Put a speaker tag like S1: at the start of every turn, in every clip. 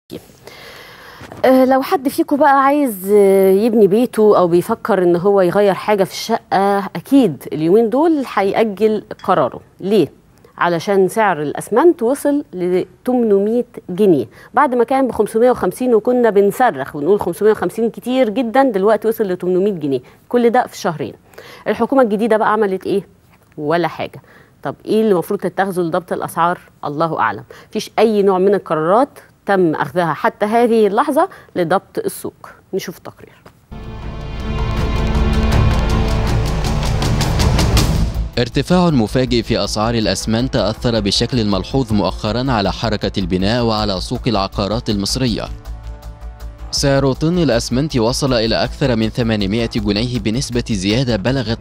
S1: آه، لو حد فيكم بقى عايز آه، يبني بيته او بيفكر ان هو يغير حاجه في الشقه اكيد اليومين دول هيأجل قراره ليه علشان سعر الاسمنت وصل ل 800 جنيه بعد ما كان ب 550 وكنا بنصرخ ونقول 550 كتير جدا دلوقتي وصل ل 800 جنيه كل ده في شهرين الحكومه الجديده بقى عملت ايه ولا حاجه طب ايه اللي المفروض تتخذه لضبط الاسعار الله اعلم مفيش اي نوع من القرارات تم اخذها حتى هذه اللحظه لضبط السوق نشوف التقرير
S2: ارتفاع مفاجئ في أسعار الأسمنت أثر بشكل ملحوظ مؤخرا على حركة البناء وعلى سوق العقارات المصرية سعر طن الأسمنت وصل إلى أكثر من 800 جنيه بنسبة زيادة بلغت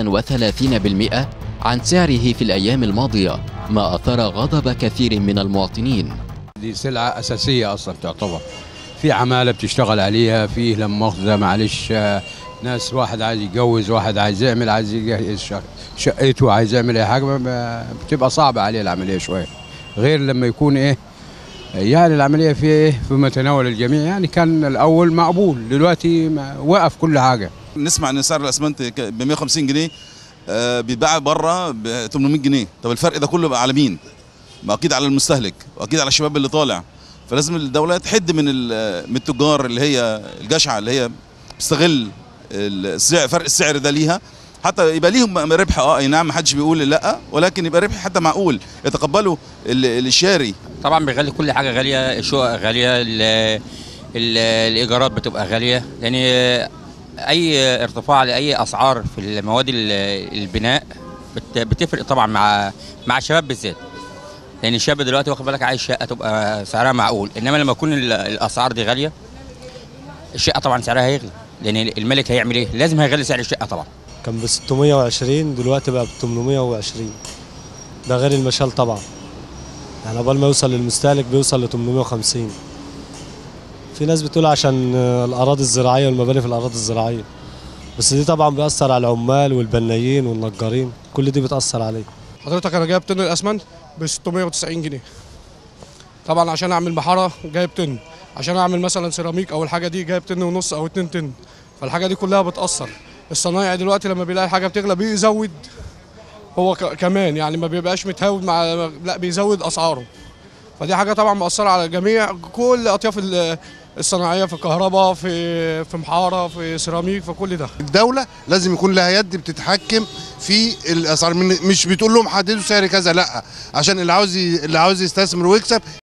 S2: 35% عن سعره في الأيام الماضية ما أثار غضب كثير من المواطنين
S3: دي سلعة أساسية أصلا تعتبر في عمالة بتشتغل عليها فيه لما مؤاخذة معلش آه، ناس واحد عايز يتجوز واحد عايز يعمل عايز يجهز شق- شقته عايز يعمل أي حاجة ما- ما- بتبقى صعبة عليه العملية شوية غير لما يكون إيه يعني العملية في إيه في متناول الجميع يعني كان الأول مقبول دلوقتي ما- وقف كل حاجة
S4: نسمع ان سعر الاسمنت ب 150 جنيه آه، بيتباع بره ب 800 جنيه طب الفرق ده كله بقى على مين ما اكيد على المستهلك واكيد على الشباب اللي طالع فلازم الدوله تحد من ال- من التجار اللي هي الجشعه اللي هي بتستغل السعر فرق السعر ده ليها حتى يبقى ليهم ربح اه اي نعم ما حدش بيقول لا ولكن يبقى ربح حتى معقول يتقبله ال- الشاري
S5: طبعا بيغلي كل حاجه غاليه الشقق غاليه ال ال الايجارات بتبقى غاليه لان اي ارتفاع لاي اسعار في المواد ال- البناء بت- بتفرق طبعا مع مع الشباب بالذات لان الشاب دلوقتي واخد بالك عايز شقه تبقى سعرها معقول انما لما يكون ال- الاسعار دي غاليه الشقه طبعا سعرها هيغلى لان الملك هيعمل ايه لازم هيغلي سعر الشقه طبعا
S6: كان ب 620 دلوقتي بقى ب 820 ده غير المشال طبعا يعني قبل ما يوصل للمستهلك بيوصل ل 850 في ناس بتقول عشان آه، الأراضي الزراعية والمباني في الأراضي الزراعية بس دي طبعا بيأثر على العمال والبنايين والنجارين كل دي بتأثر عليه
S7: حضرتك انا جايب طن الاسمنت ب 690 جنيه طبعا عشان اعمل محاره جايب طن عشان اعمل مثلا سيراميك او الحاجه دي جايب طن ونص او 2 طن فالحاجه دي كلها بتاثر الصنايعي دلوقتي لما بيلاقي الحاجه بتغلى بيزود هو ك- كمان يعني ما بيبقاش متهاود مع لا بيزود اسعاره فدي حاجه طبعا مؤثره على جميع كل اطياف ال- الصناعيه في كهرباء في في محاره في سيراميك في كل ده
S8: الدولة لازم يكون لها يد بتتحكم في الاسعار من- مش بتقول لهم حددوا سعر كذا لا عشان اللي عاوز ي- اللي عاوز يستثمر ويكسب